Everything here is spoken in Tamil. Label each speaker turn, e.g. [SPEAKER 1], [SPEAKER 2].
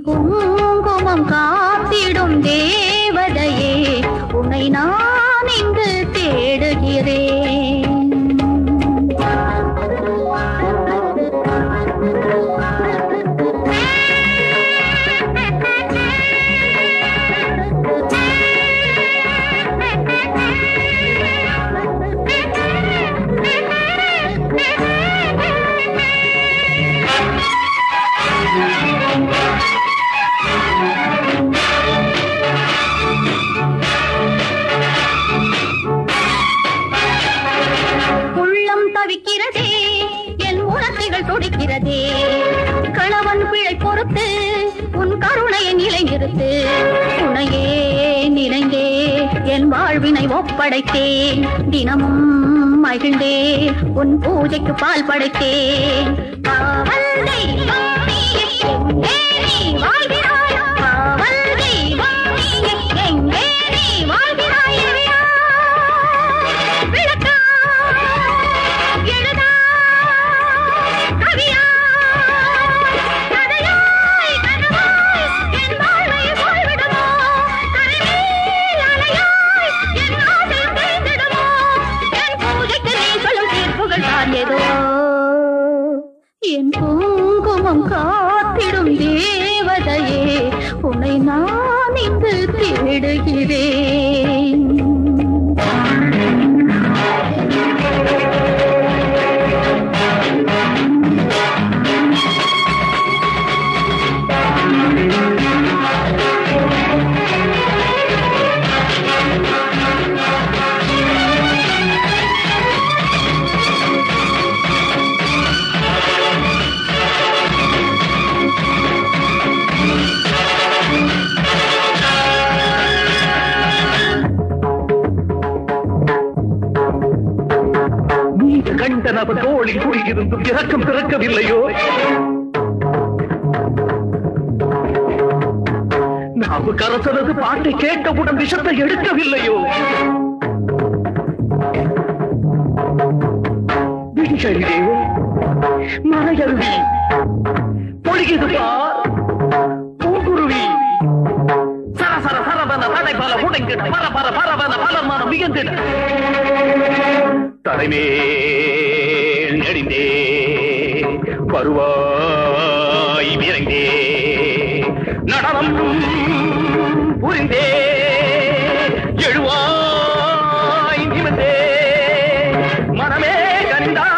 [SPEAKER 1] குங்குமம் காத்திடும் தேவதையே உன்னை நான் இங்கு தேடுகிறேன் உள்ளம் தவிக்கிறதே என் உணர்ச்சிகள் துடிக்கிறதே கணவன் பிழை பொறுத்து உன் கருணையை நிலை நிறுத்து உனையே நினைந்தே என் வாழ்வினை ஒப்படைத்தேன் தினமும் மகிழ்ந்தே உன் பூஜைக்கு பால் படைத்தேன் காவல் தெய்வம் நீயே, எங்கே நீ வாழ்கிறாய்? காவல் தெய்வம் நீயே, எங்கே நீ வாழ்கிறாய்? விளக்கா எழுதா கவியா கதையாய் கனவாய் என் வாழ்வை போய்விடுமோ கரைமேல் அலையாய் என் ஆசை தேய்ந்திடுமோ என் பூஜைக்கு நீ சொல்லும் தீர்ப்புகள் தான் ஏதோ என் குங்குமம் காத்திடும் தேவதையே உன்னை நான் இங்கு தேடுகிறேன்
[SPEAKER 2] நீ கண்ட நபர் தோளில் குடியிருந்தும் இறக்கம் பிறக்கவில்லையோ நாவு கரசனது பாட்டை கேட்டவுடன் விஷத்தை எடுக்கவில்லையோ விழிகளிலே மலையருவி பொழிகிறது பார் பூங்குருவி சரசர சரவன தடை பல உடைந்திட பர பர பரவன பலமான மிகுந்திட தலைமேல் நெடிந்தே வருவாய் விரைந்தே நடனம் புரிந்தே எழுவாய் நிமிர்ந்தே மனமே கனிந்தா